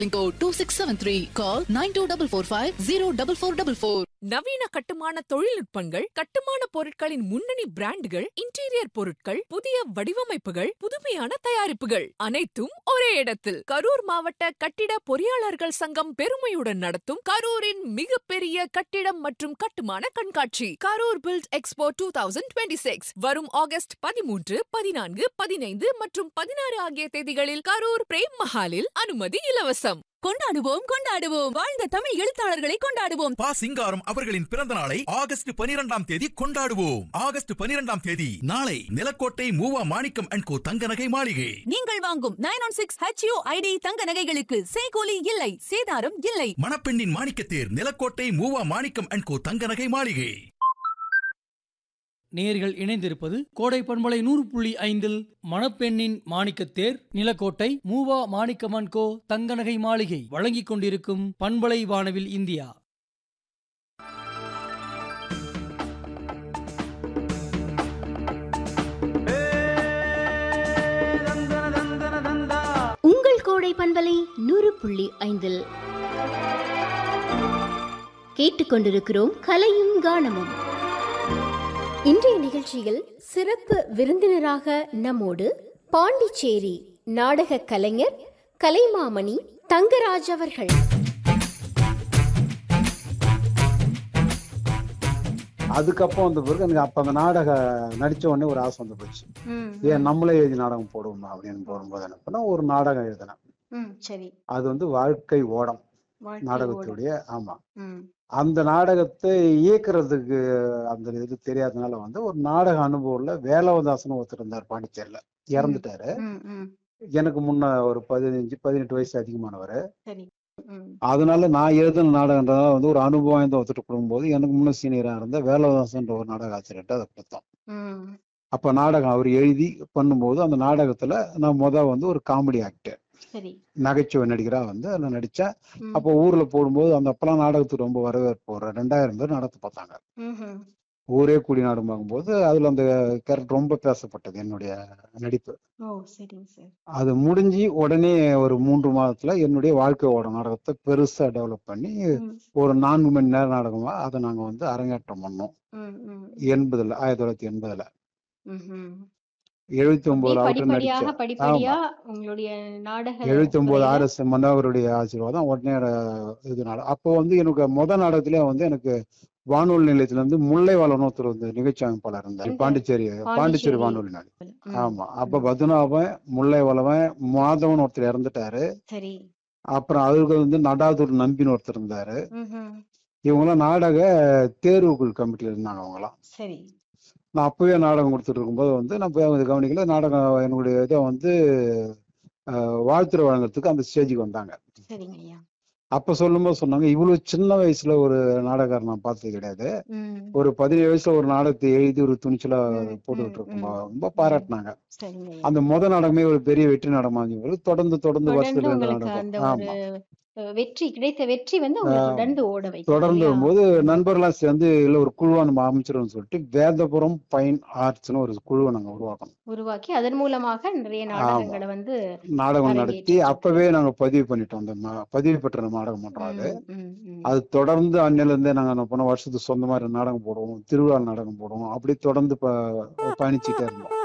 code 2673. Call 9244504444. நவீன கட்டுமான தொழில்நுட்பங்கள் கட்டுமான பொருட்களின் முன்னணி பிராண்டுகள் இன்டீரியர் பொருட்கள் புதிய வடிவமைப்புகள் புதுமையான தயாரிப்புகள் அனைத்தும் ஒரே இடத்தில் கரூர் மாவட்ட கட்டிட பொறியாளர்கள் சங்கம் பெருமையுடன் நடத்தும் கரூரின் மிகப்பெரிய கட்டிடம் மற்றும் கட்டுமான கண்காட்சி Karur build expo two thousand twenty six வரும் ஆகஸ்ட் பதிமூன்று பதினான்கு பதினைந்து மற்றும் பதினாறு ஆகிய தேதிகளில் கரூர் பிரேம் மஹாலில் அனுமதி இலவசம் கொண்டாடுவோம் கொண்டாடுவோம் வாழ்ந்த தமிழ் எழுத்தாளர்களை கொண்டாடுவோம் பா சிங்காரம் அவர்களின் பிறந்த நாளை ஆகஸ்ட் பனிரெண்டாம் தேதி கொண்டாடுவோம் ஆகஸ்ட் பனிரெண்டாம் தேதி நாளை நிலக்கோட்டை மூவா மாணிக்கம் அண்ட் கோ தங்க நகை மாளிகை நீங்கள் வாங்கும் nine one six HU ID தங்க நகைகளுக்கு செய்கூலி இல்லை சேதாரம் இல்லை மணப்பெண்ணின் மாணிக்கத்தேர் நிலக்கோட்டை மூவா மாணிக்கம் அண்ட் கோ தங்க நகை மாளிகை நேர்கள் இணைந்திருப்பது கோடை பண்பலை நூறு புள்ளி ஐந்தில் மணப்பெண்ணின் மாணிக்கத்தேர் நிலக்கோட்டை மூவா மாணிக்கமன் கோ தங்கநகை மாளிகை வழங்கிக் கொண்டிருக்கும் பண்பலை வானவில் இந்தியா உங்கள் கோடை பண்பலை நூறு புள்ளி ஐந்தில் கேட்டுக்கொண்டிருக்கிறோம் கலையும் கானமும் இன்றைய நிகழ்ச்சியில் சிறப்பு விருந்தினராக நம்மோடு பாண்டிச்சேரி நாடக கலைஞர் கலைமாமணி தங்கராஜ் அவர்கள் அதுக்கப்புறம் வந்த பிறகு எனக்கு அப்ப அந்த நாடகம் நடிச்ச உடனே ஒரு ஆசை வந்து போச்சு ஏன் நம்மளே எழுதி நாடகம் போடுவோமா அப்படின்னு போடும்போது என்ன பண்ண ஒரு நாடகம் எழுதினேன் ம் சரி அது வந்து வாழ்க்கை ஓடம் வாழ்க்கை நாடகத்துடைய ஆமா ஓடும். ம், அந்த நாடகத்தை இயக்குறதுக்கு அந்த இது தெரியாதனால வந்து ஒரு நாடக அனுபவம்ல வேலவதாசன் ஒருத்தர் இருந்தார் பாண்டிச்சேரியில இறந்துட்டாரு ம், ம், எனக்கு முன்ன ஒரு பதினஞ்சு பதினெட்டு வயசு அதிகமானவர் சரி ம், அதனால நான் எழுதின நாடகன்றதால வந்து ஒரு அனுபவம் வாய்ந்த ஒருத்தர் கொடுக்கும்போது எனக்கு முன்ன சீனியரா இருந்த வேலவதாசன்ற ஒரு நாடக ஆசிரியர்கிட்ட அதை கொடுத்தோம் ம், அப்ப நாடகம் அவர் எழுதி பண்ணும்போது அந்த நாடகத்துல நான் முத வந்து ஒரு காமெடி ஆக்டர் சரி நகைச்சுவை நடிகரா வந்து அதுல நடிச்சேன் ம், அப்போ ஊர்ல போடும்போது அந்த அப்பெல்லாம் நாடகத்துக்கு ரொம்ப வரவேற்பு ஒரு ரெண்டாயிரம் பேர் நடத்து பார்த்தாங்க ம்ஹும். ஊரே கூடி நாடகம் பார்க்கும்போது அதுல அந்த கேரக்டர் ரொம்ப பேசப்பட்டது என்னுடைய நடிப்பு ஓ சரிங்க சார் அது முடிஞ்சு உடனே ஒரு மூன்று மாதத்துல என்னுடைய வாழ்க்கை ஓட நாடகத்தை பெருசா டெவலப் பண்ணி ம், ஒரு நான்கு மணி நேர நாடகமா அதை நாங்க வந்து அரங்கேற்றம் பண்ணோம் ம், ம், எண்பதுல ஆயிரத்தி தொள்ளாயிரத்தி எண்பதுல ம்ஹும். எழுபத்தி அப்படியே ஒன்பதுல அவர்கிட்ட படிப்படியாக நடிச்சேன் படிப்படியா உங்களுடைய நாடக எழுபத்தி ஒன்பது துறையில- ஆர் எஸ் மன்னவருடைய ஆசீர்வாதம் உடனே அஹ், இது நாடகம் அப்போ வந்து எனக்கு முத நாடகத்திலே வந்து எனக்கு வானொலி நிலையத்துல இருந்து முல்லை வாழன் ஒருத்தர் வந்து நிகழ்ச்சி அமைப்பாளர் இருந்தார் எங்க? பாண்டிச்சேரி பாண்டிச்சேரி பாண்டிச்சேரி. வானொலி நாடு ம், ஆமா அப்ப பத்மநாபன் முல்லை வளவன் மாதவன் ஒருத்தர் இறந்துட்டாரு சரி அப்புறம் அவருக்கு வந்து நடாதூர் நம்பின்னு ஒருத்தர் இருந்தாரு ம்ஹும். இவங்கெல்லாம் நாடக தேர்வுக்குழு கமிட்டியில இருந்தாங்க அவங்களாம் சரி நான் அப்பவே நாடகம் கொடுத்துட்டு இருக்கும்போது வந்து நான் போய் அவங்க கவனிக்கல நாடகம் என்னுடைய இதை வந்து அஹ், வாழ்த்துறை வழங்குறதுக்கு அந்த ஸ்டேஜுக்கு வந்தாங்க சரிங்க ஐயா அப்ப சொல்லும்போது சொன்னாங்க இவ்வளவு சின்ன வயசுல ஒரு நாடகர் நான் பார்த்தது கிடையாது ம், ஒரு பதினேழு வயசுல ஒரு நாடகத்தை எழுதி ஒரு துணிச்சலா ம், போட்டுக்கிட்டு ம், இருக்கும்போது ம். ரொம்ப பாராட்டினாங்க சரிங்க ஐயா அந்த முத நாடகமே ஒரு பெரிய வெற்றி நாடகமா இருந்துச்சு. தொடர்ந்து தொடர்ந்து தொடர்ந்து வருஷத்துல ரெண்டு உங்களுக்கு அந்த நாடகம் ஒரு ஆமா அஹ், வெற்றி கிடைத்த வெற்றி வந்து உங்களை ஆமா. தொடர்ந்து ஓட வைக்கும் தொடர்ந்து இல்லையா? வரும்போது நண்பர்கள்லாம் சேர்ந்து இல்ல ஒரு குழுவா நம்ம அமைச்சிரும்னு சொல்லிட்டு வேதபுரம் பைன் ஆர்ட்ஸ்னு ஒரு குழுவை நாங்க உருவாக்கணும் உருவாக்கி அதன் மூலமாக நிறைய நாடகங்களை வந்து நாடகம் நடத்தி அரங்கேற்றிட்டு அப்பவே நாங்க பதிவு பண்ணிட்டோம் அந்த ம- பதிவு பெற்ற நாடகம் பண்றோம் அது ம், ம், ம். அது தொடர்ந்து அன்னையில இருந்தே நாங்க என்ன பண்ணோம் வருஷத்துக்கு சொந்த மாதிரி நாடகம் போடுவோம் திருவிழா நாடகம் போடுவோம் அப்படி தொடர்ந்து ப- பயணிச்சுட்டே இருந்தோம்